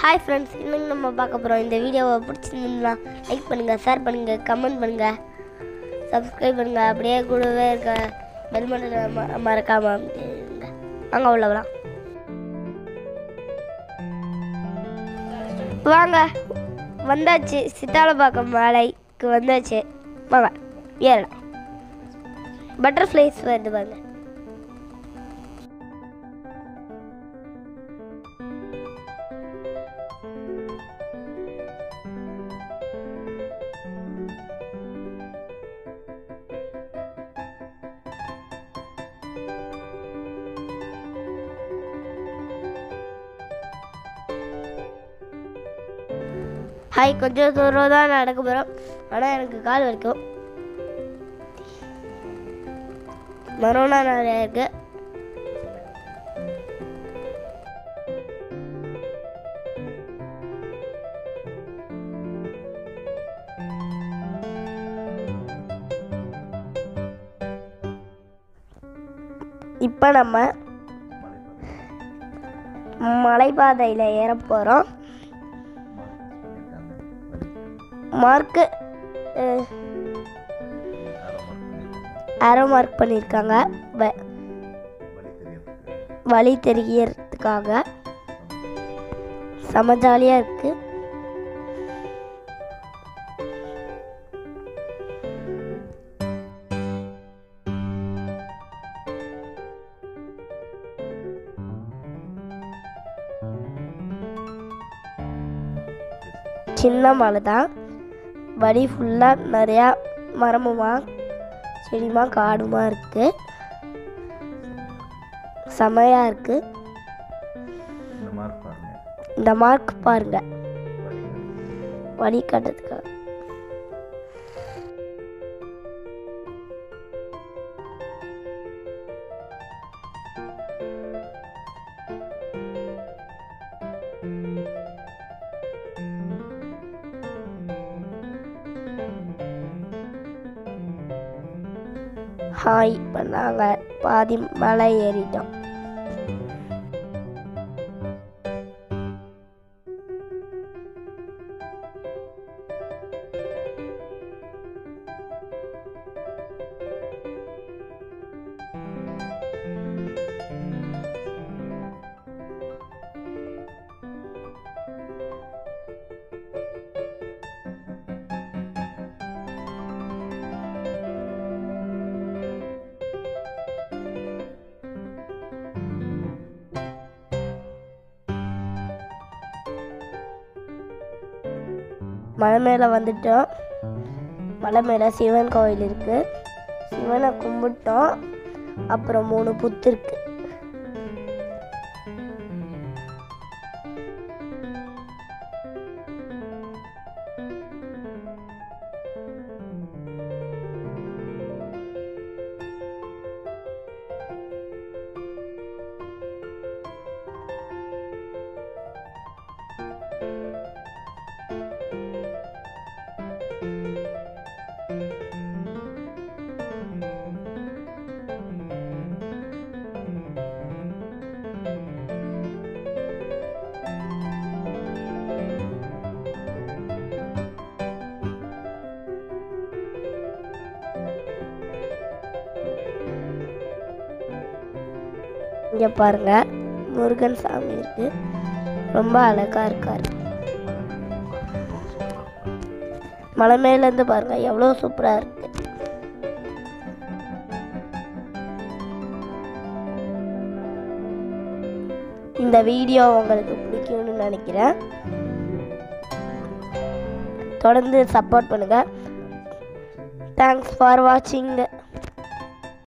Hi friends இன்னைக்கு நம்ம பார்க்க போகிறோம் இந்த வீடியோவை பிடிச்சிருந்தா லைக் பண்ணுங்கள் ஷேர் பண்ணுங்கள் கமெண்ட் பண்ணுங்கள் சப்ஸ்கிரைப் பண்ணுங்கள் அப்படியே கூடவே இருக்க பெல் பட்டனை ம மறக்காம அமுத்திடுங்க. வாங்க உள்ளவலாம் வாங்க வந்தாச்சு சித்தாலப்பாக்கம் மலைக்கு வந்தாச்சு வாங்க ஏறலாம் பட்டர்ஃப்ளைஸ் வருது பாருங்க ஹாய் கொஞ்சம் தூரம் தான் நடக்க போகிறோம் ஆனால் எனக்கு கால் வலிக்கும் மரோனா நிறையா இருக்கு இப்போ நம்ம மலைப்பாதையில் ஏற போகிறோம் மார்க்கு அரோ மார்க் பண்ணியிருக்காங்க வ- வழி தெரியறதுக்காக செம ஜாலியாக இருக்குது சின்ன மலை தான் வழி ஃபுல்லாக நிறையா மரமுமா செடிமா காடுமா இருக்கு செமையா இருக்கு இந்த மார்க் பாருங்க இந்த மார்க் பாருங்க வழி காட்டுறதுக்காக ஹாய் இப்போ நாங்கள் பாதி மலை ஏறிட்டோம் மலை மேலே வந்துட்டோம் மலை மேலே சிவன் கோவில் இருக்கு சிவனை கும்பிட்டோம் அப்புறம் மூணு புத்து இருக்கு இங்கே பாருங்க முருகன் சாமி இருக்கு ரொம்ப அழகா இருக்காரு மலை மேலேருந்து பாருங்க எவ்வளோ சூப்பராக இருக்கு இந்த வீடியோ உங்களுக்கு பிடிக்கும்னு நினைக்கிறேன் தொடர்ந்து சப்போர்ட் பண்ணுங்க தேங்க்ஸ் ஃபார் வாட்சிங்